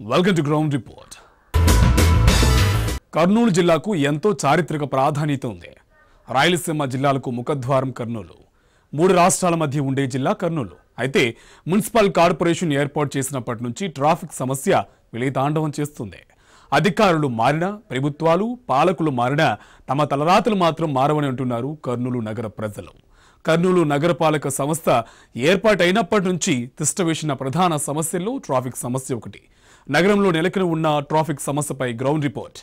welcome to ground report Kurnool జిల్లాకు ఎంతో చారిత్రక ప్రాధాన్యత ఉంది రాయలసీమ జిల్లాలకు ముఖద్వారం కర్నూలు మూడు రాష్ట్రాల మధ్య ఉండే జిల్లా కర్నూలు అయితే మున్సిపల్ కార్పొరేషన్ ఏర్పాటు చేసినప్పటి నుంచి ట్రాఫిక్ సమస్య విలయతాండవం చేస్తుంది అధికారులు మారినా ప్రభుత్వాలు పాలకులు మారినా తమ తలరాతలు మాత్రం మారవని అంటున్నారు కర్నూలు నగర ప్రజలు కర్నూలు నగరపాలక సంస్థ ఏర్పాటైనప్పటి నుంచి తిష్టవేసిన ప్రధాన సమస్యల్లో ట్రాఫిక్ సమస్య ఒకటి నగరంలో నెలకొని ఉన్న ట్రాఫిక్ సమస్యపై ground report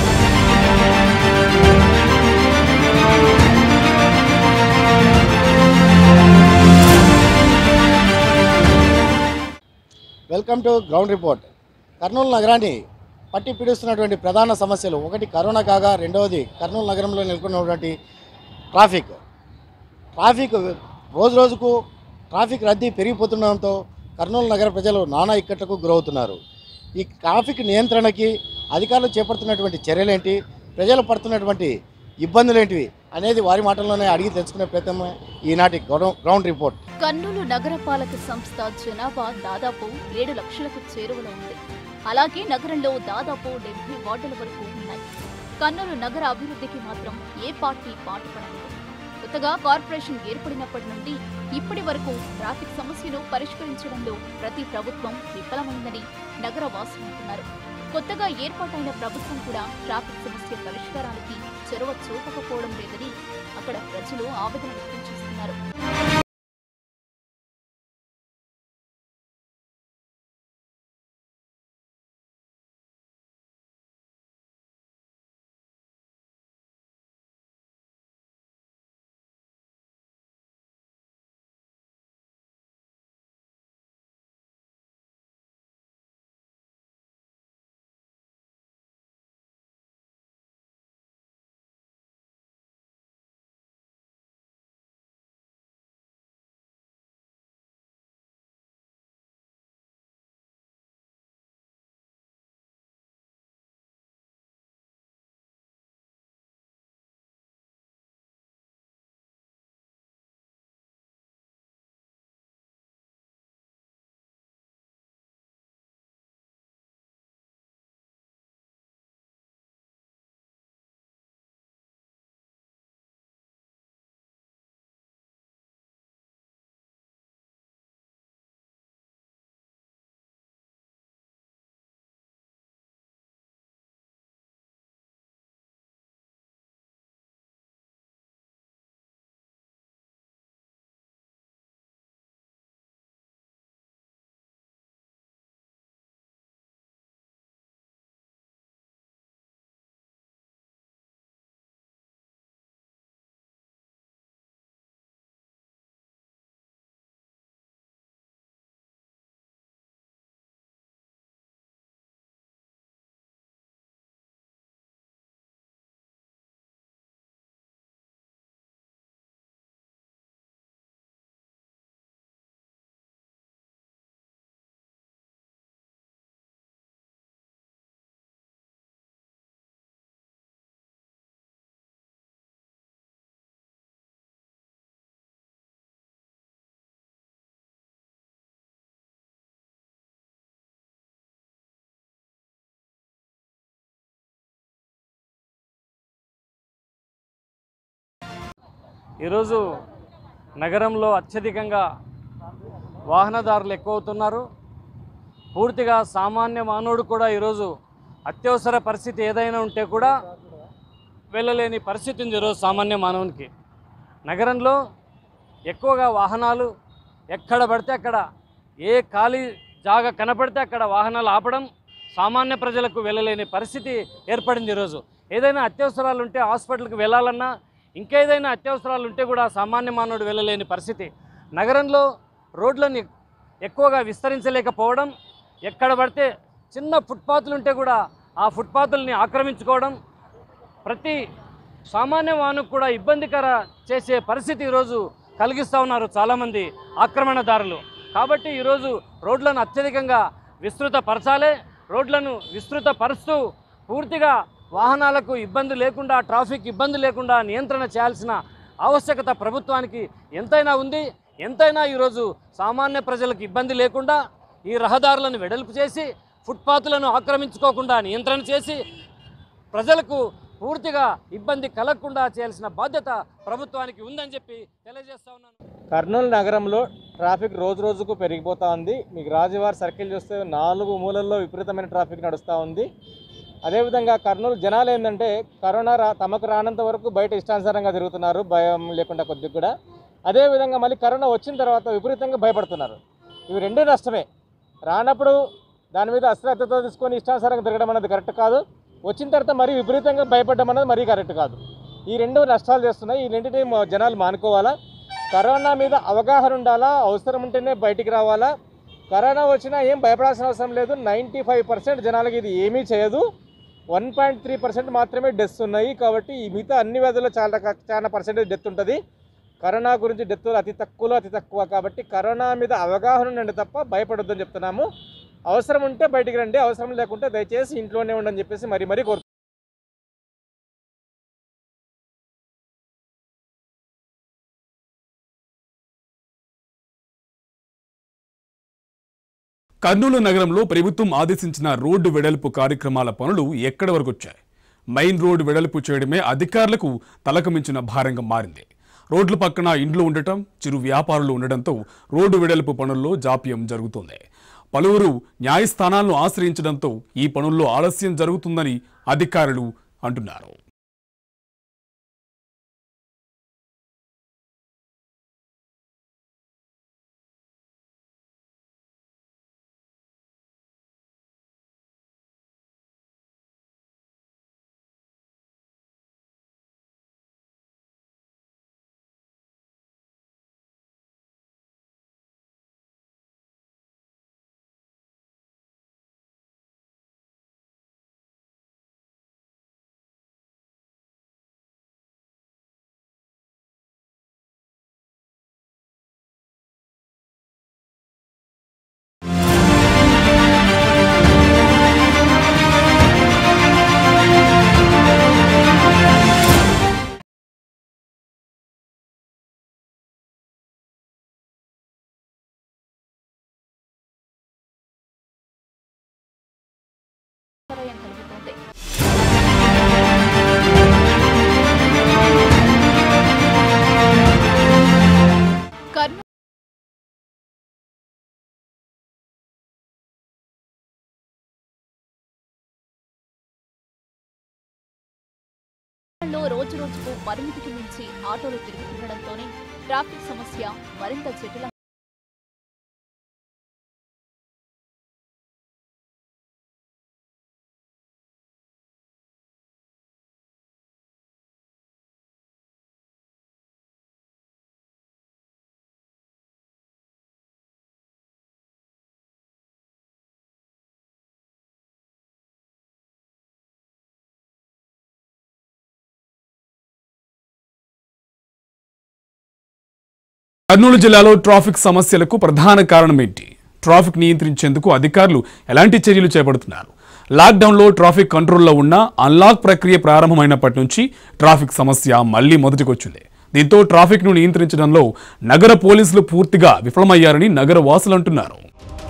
welcome to ground report Kurnool నగరాన్ని పట్టి పీడిస్తున్నటువంటి ప్రధాన సమస్యలు ఒకటి కరోనా కాగా రెండవది కర్నూలు నగరంలో నెలకొన్నటువంటి ట్రాఫిక్ ట్రాఫిక్ రోజు రోజుకు ట్రాఫిక్ రద్దీ పెరిగిపోతుండడంతో కర్నూలు నగర ప్రజలు నానా ఇక్కట్లకు గురవుతున్నారు ఈ ట్రాఫిక్ నియంత్రణకి అధికారులు చేపడుతున్నటువంటి చర్యలేంటి ప్రజలు పడుతున్నటువంటి ఇబ్బందులేంటివి అనేది వారి మాటల్లోనే అడిగి తెలుసుకునే ప్రయత్నమే ఈనాటి గ్రౌండ్ గ్రౌండ్ రిపోర్ట్ కర్నూలు నగరపాలక సంస్థ జనాభా దాదాపు ఏడు లక్షలకు చేరువలో ఉంది అలాగే నగరంలో దాదాపు డెబ్బై వార్డుల వరకు ఉన్నాయి కర్నూలు నగర అభివృద్ధికి మాత్రం ఏ పార్టీ పాటుపడలేదు కొత్తగా కార్పొరేషన్ ఏర్పడినప్పటి నుండి ఇప్పటి వరకు ట్రాఫిక్ సమస్యను పరిష్కరించడంలో ప్రతి ప్రభుత్వం విఫలమైందని నగర వాసులు అంటున్నారు కొత్తగా ఏర్పాటైన ప్రభుత్వం కూడా ట్రాఫిక్ సమస్య పరిష్కారానికి చొరవ చూపకపోవడం లేదని అక్కడ ప్రజలు ఆవేదన వ్యక్తం చేస్తున్నారు ఈరోజు నగరంలో అత్యధికంగా వాహనదారులు ఎక్కువ అవుతున్నారు పూర్తిగా సామాన్య మానవుడు కూడా ఈరోజు అత్యవసర పరిస్థితి ఏదైనా ఉంటే కూడా వెళ్ళలేని పరిస్థితి ఉంది ఈరోజు సామాన్య మానవునికి నగరంలో ఎక్కువగా వాహనాలు ఎక్కడ పడితే అక్కడ ఏ ఖాళీ జాగా కనపడితే అక్కడ వాహనాలు ఆపడం సామాన్య ప్రజలకు వెళ్ళలేని పరిస్థితి ఏర్పడింది ఈరోజు ఏదైనా అత్యవసరాలు ఉంటే హాస్పిటల్కి వెళ్ళాలన్నా ఇంకేదైనా అత్యవసరాలు ఉంటే కూడా సామాన్య మానవుడు వెళ్ళలేని పరిస్థితి నగరంలో రోడ్లని ఎక్కువగా విస్తరించలేకపోవడం ఎక్కడ పడితే చిన్న ఫుట్పాత్లు ఉంటే కూడా ఆ ఫుట్పాత్లని ఆక్రమించుకోవడం ప్రతి సామాన్య వాహనకు కూడా ఇబ్బందికర చేసే పరిస్థితి ఈరోజు కలిగిస్తూ ఉన్నారు చాలామంది ఆక్రమణదారులు కాబట్టి ఈరోజు రోడ్లను అత్యధికంగా విస్తృతపరచాలి రోడ్లను విస్తృతపరుస్తూ పూర్తిగా వాహనాలకు ఇబ్బంది లేకుండా ట్రాఫిక్ ఇబ్బంది లేకుండా నియంత్రణ చేయాల్సిన ఆవశ్యకత ప్రభుత్వానికి ఎంతైనా ఉంది ఎంతైనా ఈరోజు సామాన్య ప్రజలకు ఇబ్బంది లేకుండా ఈ రహదారులను వెడల్పు చేసి ఫుట్పాత్లను ఆక్రమించుకోకుండా నియంత్రణ చేసి ప్రజలకు పూర్తిగా ఇబ్బంది కలగకుండా చేయాల్సిన బాధ్యత ప్రభుత్వానికి ఉందని చెప్పి తెలియజేస్తా ఉన్నాను కర్నూలు నగరంలో ట్రాఫిక్ రోజు రోజుకు పెరిగిపోతూ ఉంది మీకు రాజువారి సర్కిల్ చూస్తే నాలుగు మూలల్లో విపరీతమైన ట్రాఫిక్ నడుస్తూ ఉంది అదేవిధంగా కర్నూలు జనాలు ఏంటంటే కరోనా రా తమకు రానంత వరకు బయట ఇష్టానుసారంగా తిరుగుతున్నారు భయం లేకుండా కొద్దిగా కూడా అదేవిధంగా మళ్ళీ కరోనా వచ్చిన తర్వాత విపరీతంగా భయపడుతున్నారు ఇవి రెండు నష్టమే రానప్పుడు దాని మీద అశ్రద్ధతో తీసుకొని ఇష్టానుసారంగా తిరగడం అనేది కరెక్ట్ కాదు వచ్చిన తర్వాత మరీ విపరీతంగా భయపడడం అనేది మరీ కరెక్ట్ కాదు ఈ రెండు నష్టాలు చేస్తున్నాయి ఈ రెండింటిని మా జనాలు మానుకోవాలా కరోనా మీద అవగాహన ఉండాలా అవసరం ఉంటేనే బయటికి రావాలా కరోనా వచ్చినా ఏం భయపడాల్సిన అవసరం లేదు నైంటీ ఫైవ్ పర్సెంట్ జనాలకి ఇది ఏమీ చేయదు వన్ పాయింట్ త్రీ పర్సెంట్ మాత్రమే డెత్స్ ఉన్నాయి కాబట్టి ఈ మిగతా అన్ని వ్యాధుల్లో చాలా క- చాలా పర్సెంటేజ్ డెత్ ఉంటుంది కరోనా గురించి డెత్ అతి తక్కువలో అతి తక్కువ కాబట్టి కరోనా మీద అవగాహన ఉండండి తప్ప భయపడొద్దని చెప్తున్నాము అవసరం ఉంటే బయటికి రండి అవసరం లేకుంటే దయచేసి ఇంట్లోనే ఉండని చెప్పేసి మరీ మరీ కోరు కర్నూలు నగరంలో ప్రభుత్వం ఆదేశించిన రోడ్డు వెడల్పు కార్యక్రమాల పనులు ఎక్కడి వరకు వచ్చాయి మెయిన్ రోడ్డు వెడల్పు చేయడమే అధికారులకు తలకమించిన భారంగా మారింది రోడ్ల పక్కన ఇండ్లు ఉండటం చిరు వ్యాపారులు ఉండడంతో రోడ్డు వెడల్పు పనుల్లో జాప్యం జరుగుతోంది పలువురు న్యాయస్థానాలను ఆశ్రయించడంతో ఈ పనుల్లో ఆలస్యం జరుగుతుందని అధికారులు అంటున్నారు అంతరాయం కలుగుతోంది కర్నూలు లో రోజు రోజుకు పరిమితికి మించి ఆటోలు తిరుగుతుండడంతోనే ట్రాఫిక్ సమస్య మరింత జటిలం కర్నూలు జిల్లాలో ట్రాఫిక్ సమస్యలకు ప్రధాన కారణం ఏంటి ట్రాఫిక్ నియంత్రించేందుకు అధికారులు ఎలాంటి చర్యలు చేపడుతున్నారు లాక్డౌన్లో ట్రాఫిక్ కంట్రోల్లో ఉన్న అన్లాక్ ప్రక్రియ ప్రారంభమైనప్పటి నుంచి ట్రాఫిక్ సమస్య మళ్లీ మొదటికొచ్చింది దీంతో ట్రాఫిక్ను నియంత్రించడంలో నగర పోలీసులు పూర్తిగా విఫలమయ్యారని నగర వాసులు అంటున్నారు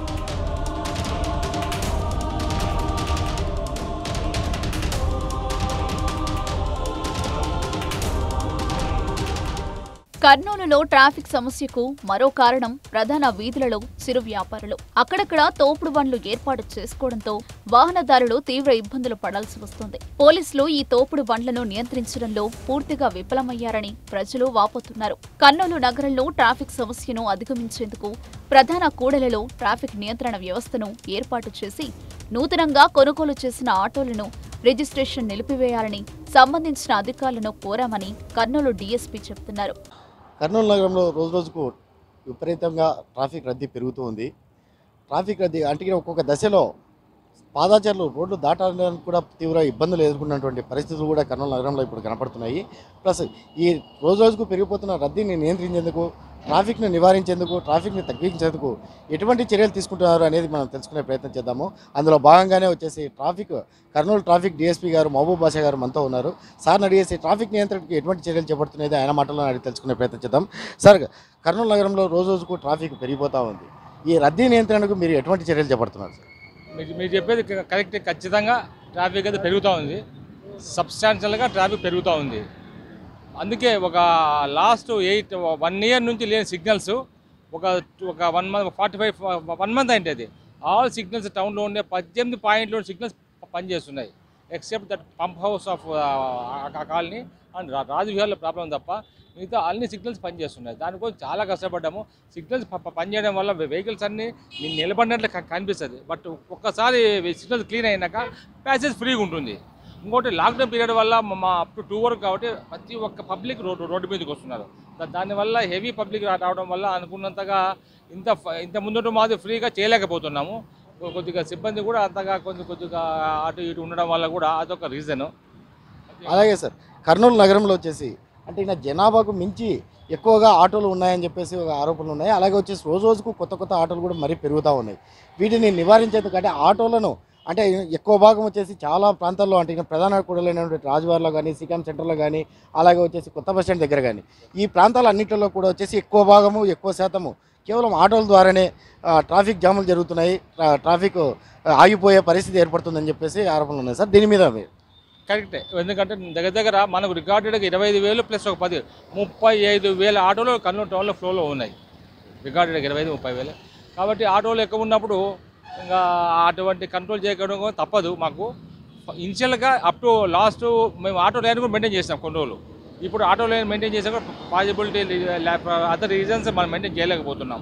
కర్నూలులో ట్రాఫిక్ సమస్యకు మరో కారణం ప్రధాన వీధులలో చిరు వ్యాపారులు అక్కడక్కడ తోపుడు బండ్లు ఏర్పాటు చేసుకోవడంతో వాహనదారులు తీవ్ర ఇబ్బందులు పడాల్సి వస్తుంది పోలీసులు ఈ తోపుడు బండ్లను నియంత్రించడంలో పూర్తిగా విఫలమయ్యారని ప్రజలు వాపోతున్నారు కర్నూలు నగరంలో ట్రాఫిక్ సమస్యను అధిగమించేందుకు ప్రధాన కూడలిలో ట్రాఫిక్ నియంత్రణ వ్యవస్థను ఏర్పాటు చేసి నూతనంగా కొనుగోలు చేసిన ఆటోలను రిజిస్ట్రేషన్ నిలిపివేయాలని సంబంధించిన అధికారులను కోరామని కర్నూలు డీఎస్పీ చెబుతున్నారు కర్నూలు నగరంలో రోజు రోజుకు విపరీతంగా ట్రాఫిక్ రద్దీ పెరుగుతూ ఉంది ట్రాఫిక్ రద్దీ అంటే ఒక్కొక్క దశలో పాదాచారులు రోడ్లు దాటడానికి కూడా తీవ్ర ఇబ్బందులు ఎదుర్కొన్నటువంటి పరిస్థితులు కూడా కర్నూలు నగరంలో ఇప్పుడు కనపడుతున్నాయి ప్లస్ ఈ రోజు రోజుకు పెరిగిపోతున్న రద్దీని నియంత్రించేందుకు ట్రాఫిక్ను నివారించేందుకు ట్రాఫిక్ని తగ్గించేందుకు ఎటువంటి చర్యలు తీసుకుంటున్నారు అనేది మనం తెలుసుకునే ప్రయత్నం చేద్దాము అందులో భాగంగానే వచ్చేసి ట్రాఫిక్ కర్నూలు ట్రాఫిక్ డిఎస్పీ గారు మహబూబ్ బాషా గారు మనతో ఉన్నారు సార్ని అడిగేసి ట్రాఫిక్ నియంత్రణకు ఎటువంటి చర్యలు చేపడుతున్నది ఆయన మాటల్లో అడిగి తెలుసుకునే ప్రయత్నం చేద్దాం సార్ కర్నూలు నగరంలో రోజు రోజుకు ట్రాఫిక్ పెరిగిపోతూ ఉంది ఈ రద్దీ నియంత్రణకు మీరు ఎటువంటి చర్యలు చేపడుతున్నారు సార్ మీరు మీరు చెప్పేది క- కరెక్ట్ ఖచ్చితంగా ట్రాఫిక్ అయితే పెరుగుతూ ఉంది సబ్స్టాన్షియల్గా ట్రాఫిక్ పెరుగుతూ ఉంది అందుకే ఒక లాస్ట్ ఎయిట్ వన్ ఇయర్ నుంచి లేని సిగ్నల్స్ ఒక ఒక one month forty five one month అయింది అది ఆల్ సిగ్నల్స్ టౌన్లో ఉండే పద్దెనిమిది పాయింట్లు సిగ్నల్స్ పనిచేస్తున్నాయి except that pump house of colony and రాజవిహార్లో ప్రాబ్లం తప్ప మిగతా అన్ని సిగ్నల్స్ పనిచేస్తున్నాయి దానికోసం చాలా కష్టపడ్డాము సిగ్నల్స్ పనిచేయడం వల్ల వెహికల్స్ అన్నీ ని- నిలబడినట్లు క- కనిపిస్తుంది బట్ ఒక్కసారి సిగ్నల్స్ క్లీన్ అయినాక ప్యాసేజ్ ఫ్రీగా ఉంటుంది ఇంకోటి లాక్డౌన్ పీరియడ్ వల్ల మా- మా అప్ టు టూ వరకు కాబట్టి ప్రతి ఒక్క పబ్లిక్ రోడ్డు రోడ్డు మీదకి వస్తున్నారు దా- దానివల్ల హెవీ పబ్లిక్ రా- రావడం వల్ల అనుకున్నంతగా ఇంత ఫ- ఇంత ముందు మాది ఫ్రీగా చేయలేకపోతున్నాము కొ- కొద్దిగా సిబ్బంది కూడా అంతగా కొంచెం కొద్దిగా అటు ఇటు ఉండడం వల్ల కూడా అదొక రీజను అలాగే సార్ కర్నూలు నగరంలో వచ్చేసి అంటే ఈయన జనాభాకు మించి ఎక్కువగా ఆటోలు ఉన్నాయని చెప్పేసి ఒక ఆరోపణలు ఉన్నాయి అలాగే వచ్చేసి రోజు రోజుకు కొత్త కొత్త ఆటోలు కూడా మరీ పెరుగుతూ ఉన్నాయి వీటిని నివారించేందుకంటే ఆటోలను అంటే ఎక్కువ భాగం వచ్చేసి చాలా ప్రాంతాల్లో అంటే ఈయన ప్రధాన కూడలైనటువంటి రాజవారిలో కానీ సికాం సెంటర్లో కానీ అలాగే వచ్చేసి కొత్త బస్ స్టాండ్ దగ్గర కానీ ఈ ప్రాంతాల అన్నింటిలో కూడా వచ్చేసి ఎక్కువ భాగము ఎక్కువ శాతము కేవలం ఆటోల ద్వారానే ఆ, ట్రాఫిక్ జాములు జరుగుతున్నాయి ఆ, ట్రాఫిక్ ఆ, ఆగిపోయే పరిస్థితి ఏర్పడుతుందని చెప్పేసి ఆరోపణలు ఉన్నాయి సార్ దీని మీద మీరు కరెక్టే ఎందుకంటే దగ్గర దగ్గర మనకు రికార్డెడ్గా ఇరవై ఐదు వేలు ప్లస్ ఒక పది ముప్పై ఐదు వేల ఆటోలు కర్నూలు టౌన్లో ఫ్లోలో ఉన్నాయి రికార్డెడ్గా ఇరవై ఐదు ముప్పై వేలు కాబట్టి ఆటోలు ఎక్కువ ఉన్నప్పుడు ఇంకా అటువంటి కంట్రోల్ చేయడం కూడా తప్పదు మాకు ఇనిషియల్గా అప్ టు లాస్ట్ మేము ఆటో లైన్ కూడా మెయింటైన్ చేసాం కొన్ని రోజులు ఇప్పుడు ఆటో లైన్ మెయింటైన్ చేసాక పాజిబిలిటీ అదర్ రీజన్స్ మనం మెయింటైన్ చేయలేకపోతున్నాం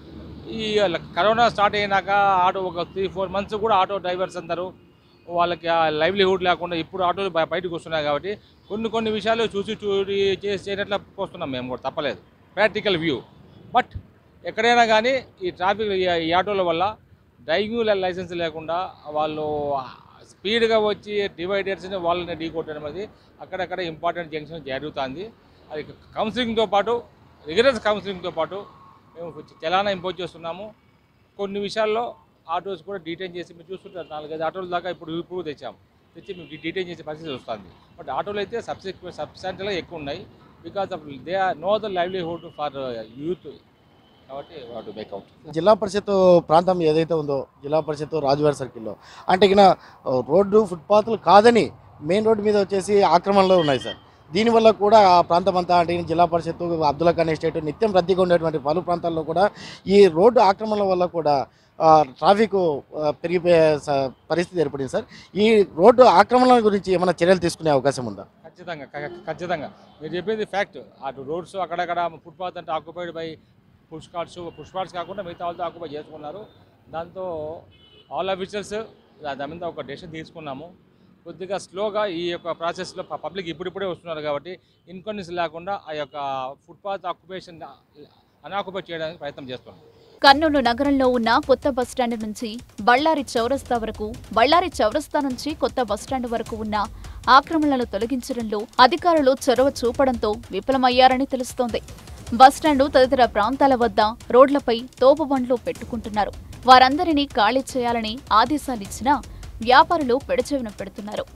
ఈ కరోనా స్టార్ట్ అయినాక ఆటో ఒక త్రీ ఫోర్ మంత్స్ కూడా ఆటో డ్రైవర్స్ అందరూ వాళ్ళకి ఆ లైవ్లీహుడ్ లేకుండా ఇప్పుడు ఆటోలు బయ- బయటకు వస్తున్నాయి కాబట్టి కొన్ని కొన్ని విషయాలు చూసి చూసి చేసి చేయనట్లు వస్తున్నాం మేము కూడా తప్పలేదు ప్రాక్టికల్ వ్యూ బట్ ఎక్కడైనా కానీ ఈ ట్రాఫిక్ ఈ- ఈ ఆటోల వల్ల డ్రైవింగ్ లైసెన్స్ లేకుండా వాళ్ళు స్పీడ్గా వచ్చి డివైడర్స్ని వాళ్ళని ఢీ కొట్టడం అది అక్కడక్కడ ఇంపార్టెంట్ జంక్షన్ జరుగుతుంది అది కౌన్సిలింగ్తో పాటు రిగరస్ కౌన్సిలింగ్తో పాటు మేము చలానా ఇంపోజ్ చేస్తున్నాము కొన్ని విషయాల్లో ఆటోస్ కూడా డీటైన్ చేసి మీరు చూస్తుంటారు నాలుగైదు ఆటోల దాకా ఇప్పుడు ఇప్పుడు తెచ్చాము తెచ్చి మేము డీటైన్ చేసే పరిస్థితి వస్తుంది బట్ ఆటోలు అయితే సబ్సిక్వె సబ్స్టాన్షియల్గా ఎక్కువ ఉన్నాయి because of they are no the livelihood for youth కాబట్టి వాట్ మేక్అవుట్ జిల్లా పరిషత్ ప్రాంతం ఏదైతే ఉందో జిల్లా పరిషత్ రాజువారి సర్కిల్లో అంటే ఇక రోడ్డు ఫుట్పాత్లు కాదని మెయిన్ రోడ్డు మీద వచ్చేసి ఆక్రమణలో ఉన్నాయి సార్ దీనివల్ల కూడా ఆ ప్రాంతం అంతా అంటే ఈయన జిల్లా పరిషత్ అబ్దుల్లా ఖాన్ ఎస్టేట్ నిత్యం రద్దీగా ఉండేటువంటి పలు ప్రాంతాల్లో కూడా ఈ రోడ్డు ఆక్రమణల వల్ల కూడా ఆ, ట్రాఫిక్ ఆ, పెరిగిపోయే స- పరిస్థితి ఏర్పడింది సార్ ఈ రోడ్డు ఆక్రమణల గురించి ఏమైనా చర్యలు తీసుకునే అవకాశం ఉందా ఖచ్చితంగా క- ఖచ్చితంగా మీరు చెప్పింది ఫ్యాక్ట్ అటు రోడ్స్ అక్కడక్కడ ఫుట్పాత్ అంటే occupied by push carts push carts కాకుండా మిగతా వాళ్ళతో ఆక్యుపై చేసుకున్నారు దాంతో ఆల్ ఆఫీసర్స్ దాని మీద ఒక డెసిషన్ తీసుకున్నాము కొద్దిగా స్లోగా ఈ యొక్క ప్రాసెస్లో పబ్లిక్ ఇప్పుడిప్పుడే వస్తున్నారు కాబట్టి ఇన్కన్వీనియన్స్ లేకుండా ఆ యొక్క ఫుట్పాత్ ఆక్యుపేషన్ అన్ఆక్యుపై చేయడానికి ప్రయత్నం చేస్తున్నాం కర్నూలు నగరంలో ఉన్న కొత్త బస్టాండ్ నుంచి బళ్ళారి చౌరస్తా వరకు బళ్ళారి చౌరస్తా నుంచి కొత్త బస్టాండ్ వరకు ఉన్న ఆక్రమణలను తొలగించడంలో అధికారులు చొరవ చూపడంతో విఫలమయ్యారని తెలుస్తోంది బస్టాండు తదితర ప్రాంతాల వద్ద రోడ్లపై తోపుబండ్లు పెట్టుకుంటున్నారు వారందరినీ ఖాళీ చేయాలని ఆదేశాలిచ్చినా వ్యాపారులు పెడచెవిన పెడుతున్నారు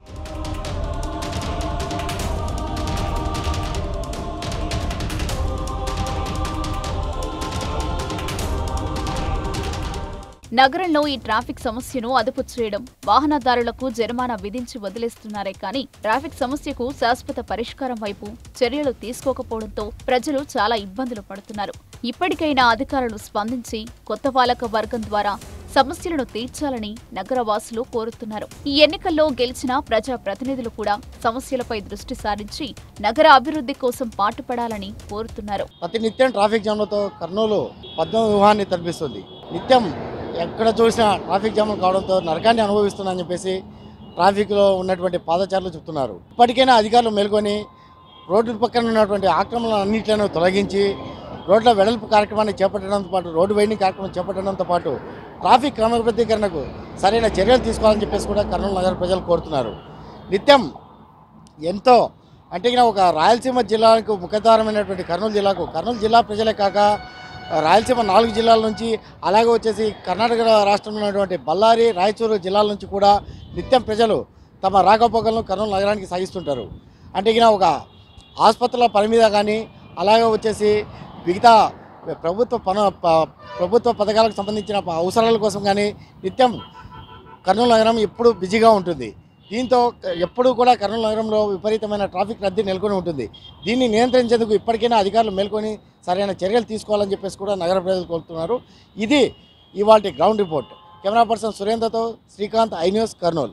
నగరంలో ఈ ట్రాఫిక్ సమస్యను అదుపు చేయడం వాహనదారులకు జరిమానా విధించి వదిలేస్తున్నారే కానీ ట్రాఫిక్ సమస్యకు శాశ్వత పరిష్కారం వైపు చర్యలు తీసుకోకపోవడంతో ప్రజలు చాలా ఇబ్బందులు పడుతున్నారు ఇప్పటికైనా అధికారులు స్పందించి కొత్త పాలక వర్గం ద్వారా సమస్యలను తీర్చాలని నగరవాసులు కోరుతున్నారు ఈ ఎన్నికల్లో గెలిచిన ప్రజా ప్రతినిధులు కూడా సమస్యలపై దృష్టి సారించి నగర అభివృద్ధి కోసం పాటుపడాలని కోరుతున్నారు ప్రతి నిత్యం ట్రాఫిక్ జామ్లతో కర్నూలు పద్మ వ్యూహాన్ని తలపిస్తుంది నిత్యం ఎక్కడ చూసినా ట్రాఫిక్ జామ్లు కావడంతో నరకాన్ని అనుభవిస్తుందని చెప్పేసి ట్రాఫిక్లో ఉన్నటువంటి పాదచారులు చెప్తున్నారు ఇప్పటికైనా అధికారులు మేల్కొని రోడ్డు పక్కన ఉన్నటువంటి ఆక్రమణలు అన్నింటిలను తొలగించి రోడ్ల వెడల్పు కార్యక్రమాన్ని చేపట్టడంతో పాటు రోడ్డు వైండింగ్ కార్యక్రమం చేపట్టడంతో పాటు ట్రాఫిక్ క్రమబద్ధీకరణకు సరైన చర్యలు తీసుకోవాలని చెప్పేసి కూడా కర్నూలు నగర ప్రజలు కోరుతున్నారు నిత్యం ఎంతో అంటే ఇక ఒక రాయలసీమ జిల్లాకు ముఖద్వారమైనటువంటి కర్నూలు జిల్లాకు కర్నూలు జిల్లా ప్రజలే కాక రాయలసీమ నాలుగు జిల్లాల నుంచి అలాగే వచ్చేసి కర్ణాటక రాష్ట్రంలో ఉన్నటువంటి బళ్ళారి రాయచూరు జిల్లాల నుంచి కూడా నిత్యం ప్రజలు తమ రాకపోకలను కర్నూలు నగరానికి సాగిస్తుంటారు అంటే ఇక ఒక ఆసుపత్రుల పని మీద కానీ అలాగే వచ్చేసి మిగతా ప్రభుత్వ పను ప- ప్రభుత్వ పథకాలకు సంబంధించిన ప- అవసరాల కోసం కానీ నిత్యం కర్నూలు నగరం ఎప్పుడు బిజీగా ఉంటుంది దీంతో ఎప్పుడూ కూడా కర్నూలు నగరంలో విపరీతమైన ట్రాఫిక్ రద్దీ నెలకొని ఉంటుంది దీన్ని నియంత్రించేందుకు ఇప్పటికైనా అధికారులు మేల్కొని సరైన చర్యలు తీసుకోవాలని చెప్పేసి కూడా నగర ప్రజలు కోరుతున్నారు ఇది ఇవాళ గ్రౌండ్ రిపోర్ట్ కెమెరా పర్సన్ సురేంద్రతో శ్రీకాంత్ ఐ న్యూస్ కర్నూలు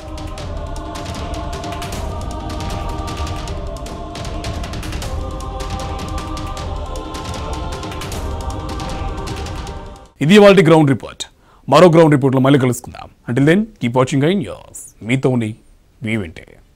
ఇది వాళ్ళ గ్రౌండ్ రిపోర్ట్ మరో గ్రౌండ్ రిపోర్ట్లో మళ్ళీ కలుసుకుందాం until then keep watching I News మీతోని మీ వింటే